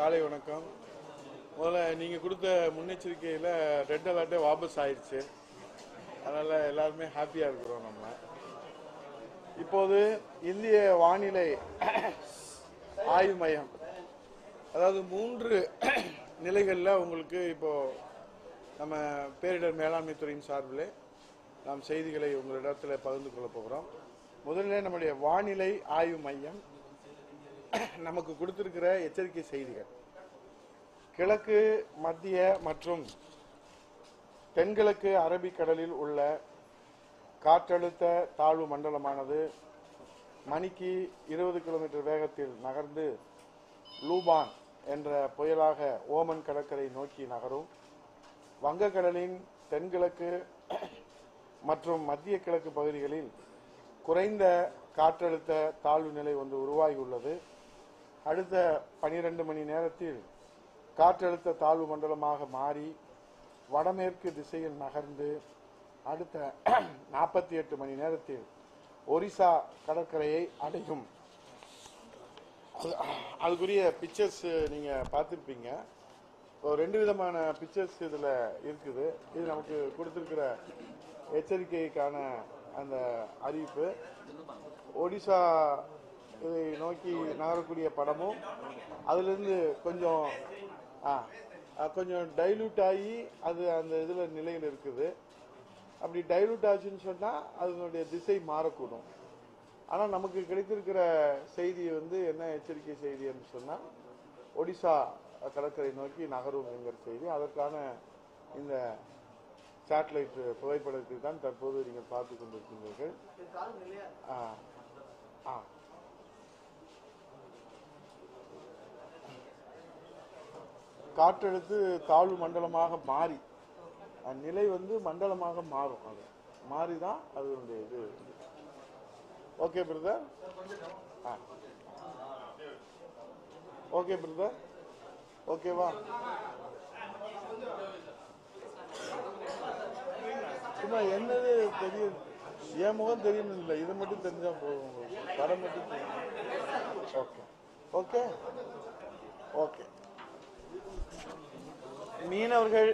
காலை வணக்கம் முதல்ல நீங்கள் கொடுத்த முன்னெச்சரிக்கையில் ரெட் அலர்ட்டே வாபஸ் ஆயிடுச்சு அதனால் எல்லாருமே ஹாப்பியாக இருக்கிறோம் நம்ம இப்போது இந்திய வானிலை ஆய்வு மையம் அதாவது மூன்று நிலைகளில் உங்களுக்கு இப்போ நம்ம பேரிடர் மேலாண்மை துறையின் சார்பில் நாம் செய்திகளை உங்களிடத்தில் பகிர்ந்து கொள்ள போகிறோம் முதல்ல நம்முடைய வானிலை ஆய்வு மையம் நமக்கு கொடுத்திருக்கிற எச்சரிக்கை செய்திகள் கிழக்கு மத்திய மற்றும் தென்கிழக்கு அரபிக்கடலில் உள்ள காற்றழுத்த தாழ்வு மண்டலமானது மணிக்கு இருபது கிலோமீட்டர் வேகத்தில் நகர்ந்து லூபான் என்ற புயலாக ஓமன் கடற்கரை நோக்கி நகரும் வங்கக்கடலின் தென்கிழக்கு மற்றும் மத்திய கிழக்கு பகுதிகளில் குறைந்த காற்றழுத்த தாழ்வு நிலை ஒன்று உருவாகியுள்ளது அடுத்த பனிரெண்டு மணி நேரத்தில் காற்றழுத்த தாழ்வு மண்டலமாக மாறி வடமேற்கு திசையில் நகர்ந்து அடுத்த நாற்பத்தி எட்டு மணி நேரத்தில் ஒரிசா கடற்கரையை அடையும் அது- அதுக்குரிய பிக்சர்ஸ் நீங்க பார்த்துருப்பீங்க இப்போ ரெண்டு விதமான பிக்சர்ஸ் இதுல இருக்குது இது நமக்கு கொடுத்திருக்கிற எச்சரிக்கைக்கான அந்த அறிவிப்பு ஒடிசா இதை நோக்கி நகரக்கூடிய படமும் அதிலிருந்து கொஞ்சம் ஆ, ஆ, கொஞ்சம் டைலூட் ஆகி அது அந்த இதில் நிலையில் இருக்குது அப்படி டைலூட் ஆச்சுன்னு சொன்னால் அதனுடைய திசை மாறக்கூடும் ஆனால் நமக்கு கிடைத்திருக்கிற செய்தி வந்து என்ன எச்சரிக்கை செய்தி என்று சொன்னால் ஒடிசா கடற்கரை நோக்கி நகரும் என்கிற செய்தி அதற்கான இந்த சேட்டலைட் புகைப்படத்தை தான் தற்போது நீங்கள் பார்த்து கொண்டிருக்கின்றீர்கள் ஆ ஆ காற்றழுத்து தாழ்வு மண்டலமாக மாறி அந்த நிலை வந்து மண்டலமாக மாறும் அது மாறி தான் அதனுடைய இது ஓகே பிரதர் ஆ ஓகே பிரதர் ஓகேவா சும்மா என்னது தெரியும் என் முகம் தெரியணும் இல்லை இது மட்டும் தெரிஞ்சா போதும் உங்களுக்கு படம் மட்டும் தெரியும் ஓகே ஓகே ஓகே மீனவர்கள்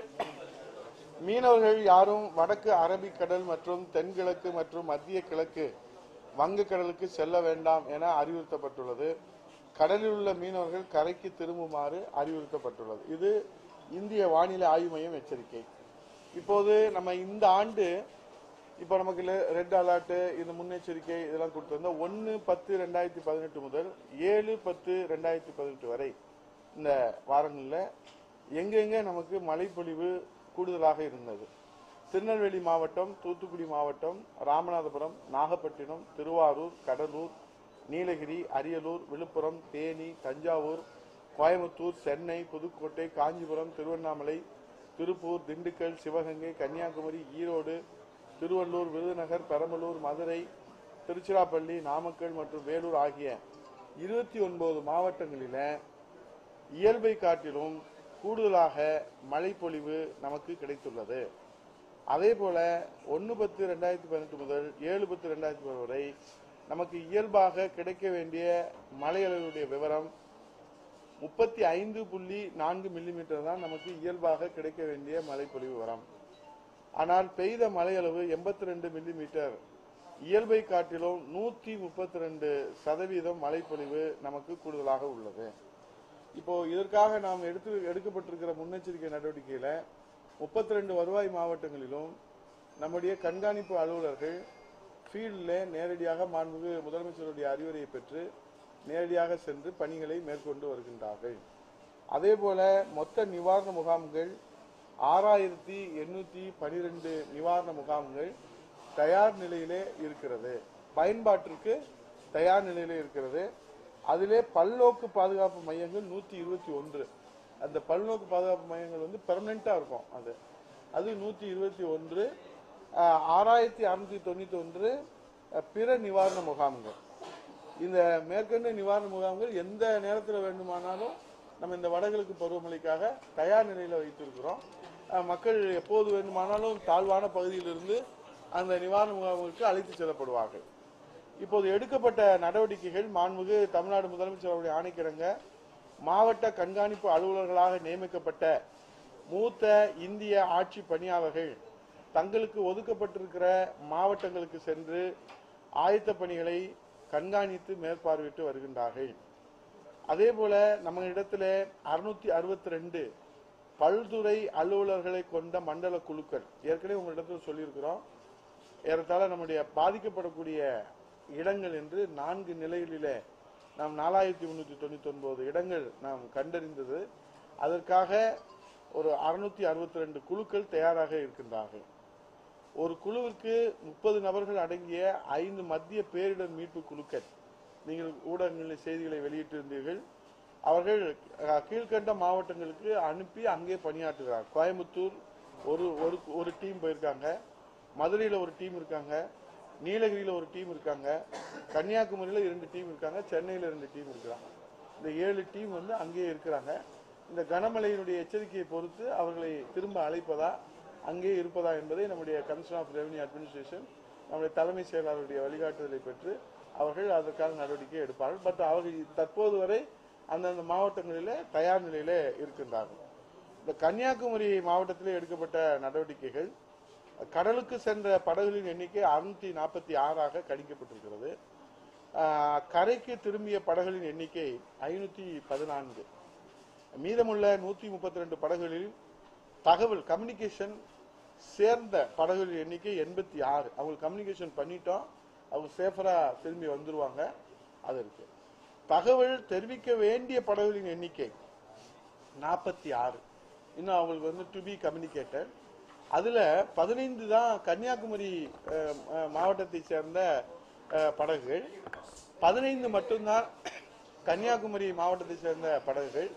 மீனவர்கள் யாரும் வடக்கு அரபிக்கடல் மற்றும் தென்கிழக்கு மற்றும் மத்திய கிழக்கு வங்கக்கடலுக்கு செல்ல வேண்டாம் என அறிவுறுத்தப்பட்டுள்ளது கடலில் உள்ள மீனவர்கள் கரைக்கு திரும்புமாறு அறிவுறுத்தப்பட்டுள்ளது இது இந்திய வானிலை ஆய்வு மையம் எச்சரிக்கை இப்போது நம்ம இந்த ஆண்டு இப்போ நமக்கு ரெட் அலர்ட் இந்த முன்னெச்சரிக்கை இதெல்லாம் கொடுத்திருந்தோம் ஒன்று பத்து ரெண்டாயிரத்தி பதினெட்டு முதல் ஏழு பத்து ரெண்டாயிரத்தி பதினெட்டு வரை இந்த வாரங்களில் எங்கெங்க நமக்கு மழைப்பொழிவு கூடுதலாக இருந்தது திருநெல்வேலி மாவட்டம் தூத்துக்குடி மாவட்டம் ராமநாதபுரம் நாகப்பட்டினம் திருவாரூர் கடலூர் நீலகிரி அரியலூர் விழுப்புரம் தேனி தஞ்சாவூர் கோயம்புத்தூர் சென்னை புதுக்கோட்டை காஞ்சிபுரம் திருவண்ணாமலை திருப்பூர் திண்டுக்கல் சிவகங்கை கன்னியாகுமரி ஈரோடு திருவள்ளூர் விருதுநகர் பெரம்பலூர் மதுரை திருச்சிராப்பள்ளி நாமக்கல் மற்றும் வேலூர் ஆகிய இருபத்தி ஒன்பது மாவட்டங்களில இயல்பை காட்டிலும் கூடுதலாக மழைப்பொழிவு நமக்கு கிடைத்துள்ளது அதே போல ஒன்று பத்து ரெண்டாயிரத்தி பதினெட்டு முதல் ஏழு பத்து ரெண்டாயிரத்தி பதினெட்டு வரை நமக்கு இயல்பாக கிடைக்க வேண்டிய மழை அளவுடைய விவரம் முப்பத்தி ஐந்து புள்ளி நான்கு மில்லிமீட்டர் தான் நமக்கு இயல்பாக கிடைக்க வேண்டிய மழைப்பொழிவு வரம் ஆனால் பெய்த மழையளவு எண்பத்தி ரெண்டு மில்லிமீட்டர் இயல்பை காட்டிலும் நூற்றி முப்பத்தி ரெண்டு சதவீதம் மழைப்பொழிவு நமக்கு கூடுதலாக உள்ளது இப்போ இதற்காக நாம் எடுத்து எடுக்கப்பட்டிருக்கிற முன்னெச்சரிக்கை நடவடிக்கையில முப்பத்தி ரெண்டு வருவாய் மாவட்டங்களிலும் நம்முடைய கண்காணிப்பு அலுவலர்கள் ஃபீல்டில் நேரடியாக மாண்புமிகு முதலமைச்சருடைய அறிவுரையை பெற்று நேரடியாக சென்று பணிகளை மேற்கொண்டு வருகின்றார்கள் அதே போல மொத்த நிவாரண முகாம்கள் ஆறாயிரத்தி எண்ணூத்தி பனிரெண்டு நிவாரண முகாம்கள் தயார் நிலையிலே இருக்கிறது பயன்பாட்டிற்கு தயார் நிலையிலே இருக்கிறது அதிலே பல்நோக்கு பாதுகாப்பு மையங்கள் நூத்தி இருபத்தி ஒன்று அந்த பல்நோக்கு பாதுகாப்பு மையங்கள் வந்து பெர்மனண்டா இருக்கும் அது அது நூத்தி இருபத்தி ஒன்று ஆறாயிரத்தி அறுநூத்தி தொண்ணூத்தி ஒன்று அஹ், பிற நிவாரண முகாம்கள் இந்த மேற்கண்ட நிவாரண முகாம்கள் எந்த நேரத்தில் வேண்டுமானாலும் நம்ம இந்த வடகிழக்கு பருவமழைக்காக தயார் நிலையில் வைத்திருக்கிறோம் அஹ், மக்கள் எப்போது வேண்டுமானாலும் தாழ்வான பகுதியிலிருந்து அந்த நிவாரண முகாம்களுக்கு அழைத்து செல்லப்படுவார்கள் இப்போது எடுக்கப்பட்ட நடவடிக்கைகள் மாண்புமிகு தமிழ்நாடு முதலமைச்சர் அவருடைய ஆணைக்கிணங்க மாவட்ட கண்காணிப்பு அலுவலர்களாக நியமிக்கப்பட்ட மூத்த இந்திய ஆட்சி பணியாளர்கள் தங்களுக்கு ஒதுக்கப்பட்டிருக்கிற மாவட்டங்களுக்கு சென்று ஆயத்த பணிகளை கண்காணித்து மேற்பார்வையிட்டு வருகின்றார்கள் அதே போல நம்ம இடத்துல அறுநூத்தி அறுபத்தி ரெண்டு பல்துறை அலுவலர்களை கொண்ட மண்டல குழுக்கள் ஏற்கனவே உங்களிடத்தில் சொல்லியிருக்கிறோம் ஏறத்தாழ நம்முடைய பாதிக்கப்படக்கூடிய இடங்கள் என்று நான்கு நிலைகளிலே நாம் நாலாயிரத்தி முன்னூத்தி தொண்ணூத்தி ஒன்பது இடங்கள் நாம் கண்டறிந்தது அதற்காக ஒரு அறுநூத்தி அறுபத்தி ரெண்டு குழுக்கள் தயாராக இருக்கின்றார்கள் ஒரு குழுவிற்கு முப்பது நபர்கள் அடங்கிய ஐந்து மத்திய பேரிடர் மீட்பு குழுக்கள் நீங்கள் ஊடகங்களில் செய்திகளை வெளியிட்டிருந்தீர்கள் அவர்கள் அஹ், கீழ்க்கண்ட மாவட்டங்களுக்கு அனுப்பி அங்கே பணியாற்றுகிறார் கோயம்புத்தூர் ஒரு ஒரு ஒரு டீம் போயிருக்காங்க மதுரையில் ஒரு டீம் இருக்காங்க நீலகிரியில் ஒரு டீம் இருக்காங்க கன்னியாகுமரியில் இரண்டு டீம் இருக்காங்க சென்னையில் இரண்டு டீம் இருக்கிறாங்க இந்த ஏழு டீம் வந்து அங்கேயே இருக்கிறாங்க இந்த கனமழையினுடைய எச்சரிக்கையை பொறுத்து அவர்களை திரும்ப அழைப்பதா அங்கே இருப்பதா என்பதை நம்முடைய கமிஷன் ஆஃப் ரெவன்யூ அட்மினிஸ்ட்ரேஷன் நம்முடைய தலைமை செயலாளருடைய வழிகாட்டுதலை பெற்று அவர்கள் அதற்கான நடவடிக்கை எடுப்பார்கள் பட் அவர்கள் தற்போது வரை அந்தந்த மாவட்டங்களிலே தயார் நிலையிலே இருக்கின்றார்கள் இந்த கன்னியாகுமரி மாவட்டத்திலே எடுக்கப்பட்ட நடவடிக்கைகள் கடலுக்கு சென்ற படகுகளின் எண்ணிக்கை அறுநூத்தி நாற்பத்தி ஆறாக கணிக்கப்பட்டிருக்கிறது ஆஹ், கரைக்கு திரும்பிய படகுகளின் எண்ணிக்கை ஐநூத்தி பதினான்கு மீதமுள்ள நூத்தி முப்பத்தி ரெண்டு படகுகளில் தகவல் கம்யூனிகேஷன் சேர்ந்த படகுகளின் எண்ணிக்கை எண்பத்தி ஆறு அவங்க கம்யூனிகேஷன் பண்ணிட்டோம் அவங்க சேஃபரா திரும்பி வந்துருவாங்க அது இருக்கு தகவல் தெரிவிக்க வேண்டிய படகுகளின் எண்ணிக்கை நாற்பத்தி ஆறு இன்னும் அவங்களுக்கு வந்து டு பி கம்யூனிகேட்டட் அதுல பதினைந்து தான் கன்னியாகுமரி அஹ், அஹ், மாவட்டத்தை சேர்ந்த அஹ், படகுகள் பதினைந்து மட்டும்தான் கன்னியாகுமரி மாவட்டத்தை சேர்ந்த படகுகள்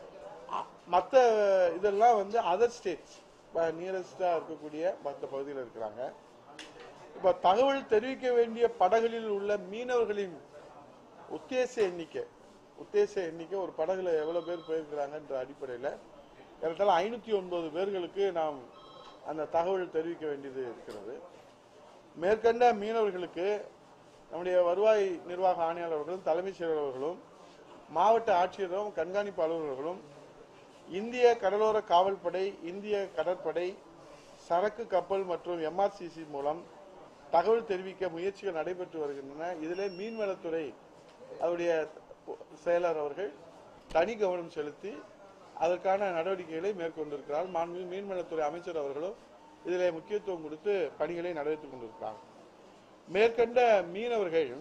மற்ற இதெல்லாம் வந்து அதர் ஸ்டேட்ஸ் நியரஸ்டா இருக்கக்கூடிய மற்ற பகுதியில் இருக்கிறாங்க இப்ப தகவல் தெரிவிக்க வேண்டிய படகுகளில் உள்ள மீனவர்களின் உத்தேச எண்ணிக்கை உத்தேச எண்ணிக்கை ஒரு படகுல எவ்வளவு பேர் போயிருக்கிறாங்கன்ற அடிப்படையில் ஏறத்தாழ ஐநூத்தி ஒன்பது பேர்களுக்கு நாம் அந்த தகவல் தெரிவிக்க வேண்டியது இருக்கிறது மேற்கண்ட மீனவர்களுக்கு நம்முடைய வருவாய் நிர்வாக ஆணையாளர் அவர்களும் தலைமைச் செயலர் அவர்களும் மாவட்ட ஆட்சியரும் கண்காணிப்பு அலுவலர்களும் இந்திய கடலோர காவல்படை இந்திய கடற்படை சரக்கு கப்பல் மற்றும் எம்ஆர்சிசி மூலம் தகவல் தெரிவிக்க முயற்சிகள் நடைபெற்று வருகின்றன இதிலே மீன்வளத்துறை அவருடைய செயலர் அவர்கள் தனி கவனம் செலுத்தி அதற்கான நடவடிக்கைகளை மேற்கொண்டிருக்கிறார் மாண்பு மீன்வளத்துறை அமைச்சர் அவர்களும் இதிலே முக்கியத்துவம் கொடுத்து பணிகளை நடத்திக் கொண்டிருக்கிறார் மேற்கண்ட மீனவர்கள்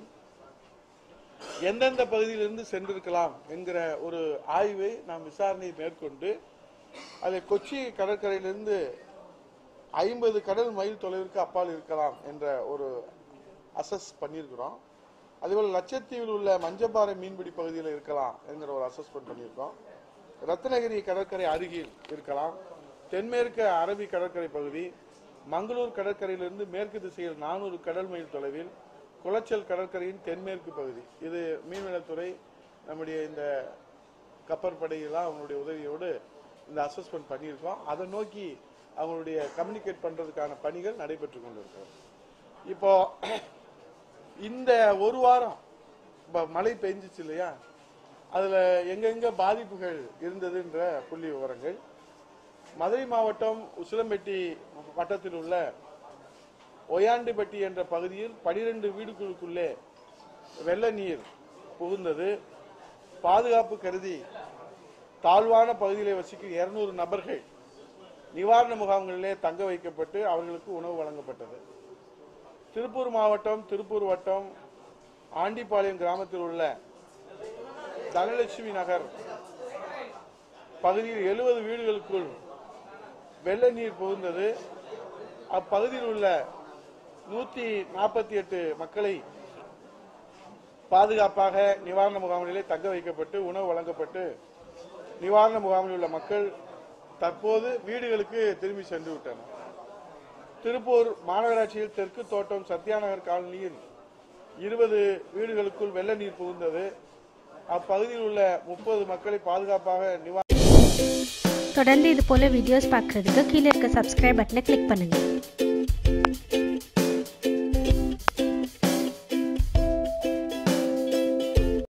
எந்தெந்த பகுதியிலிருந்து சென்றிருக்கலாம் என்கிற ஒரு ஆய்வை நாம் விசாரணை மேற்கொண்டு அதை கொச்சி கடற்கரையிலிருந்து ஐம்பது கடல் மைல் தொலைவிற்கு அப்பால் இருக்கலாம் என்ற ஒரு அசஸ் பண்ணியிருக்கிறோம் அதேபோல் லட்சத்தீவில் உள்ள மஞ்சப்பாறை மீன்பிடி பகுதியில் இருக்கலாம் என்கிற ஒரு அசஸ்மெண்ட் பண்ணியிருக்கோம் ரத்னகிரி கடற்கரை அருகில் இருக்கலாம் தென்மேற்கு அரபி கடற்கரை பகுதி மங்களூர் கடற்கரையிலிருந்து மேற்கு திசையில் நானூறு கடல் மைல் தொலைவில் குளச்சல் கடற்கரையின் தென்மேற்கு பகுதி இது மீன்வளத்துறை நம்முடைய இந்த கப்பற்படையெல்லாம் அவங்களுடைய உதவியோடு இந்த அசஸ்மெண்ட் பண்ணியிருக்கோம் அதை நோக்கி அவங்களுடைய கம்யூனிகேட் பண்றதுக்கான பணிகள் நடைபெற்று கொண்டிருக்கிறது இப்போ இந்த ஒரு வாரம் இப்ப மழை பெஞ்சிச்சு இல்லையா அதுல எங்கெங்க பாதிப்புகள் இருந்ததுன்ற புள்ளி விவரங்கள் மதுரை மாவட்டம் உசிலம்பட்டி வட்டத்தில் உள்ள ஒயாண்டிப்பட்டி என்ற பகுதியில் பனிரெண்டு வீடுகளுக்குள்ளே வெள்ள நீர் புகுந்தது பாதுகாப்பு கருதி தாழ்வான பகுதியிலே வசிக்கும் இருநூறு நபர்கள் நிவாரண முகாம்களிலே தங்க வைக்கப்பட்டு அவர்களுக்கு உணவு வழங்கப்பட்டது திருப்பூர் மாவட்டம் திருப்பூர் வட்டம் ஆண்டிப்பாளையம் கிராமத்தில் உள்ள தனலட்சுமி நகர் பகுதியில் எழுபது வீடுகளுக்குள் வெள்ள நீர் புகுந்தது அப்பகுதியில் உள்ள நூத்தி நாற்பத்தி எட்டு மக்களை பாதுகாப்பாக நிவாரண முகாம்களிலே தங்க வைக்கப்பட்டு உணவு வழங்கப்பட்டு நிவாரண முகாமில் உள்ள மக்கள் தற்போது வீடுகளுக்கு திரும்பி சென்று விட்டனர் திருப்பூர் மாநகராட்சியில் தெற்கு தோட்டம் சத்யாநகர் காலனியில் இருபது வீடுகளுக்குள் வெள்ள நீர் புகுந்தது அப்பகுதியில் உள்ள முப்பது மக்களை பாதுகாப்பாக நிவாரண தொடர்ந்து இது போல வீடியோஸ் பார்க்குறதுக்கு கீழே இருக்க சப்ஸ்கிரைப் பட்டனை கிளிக் பண்ணுங்கள்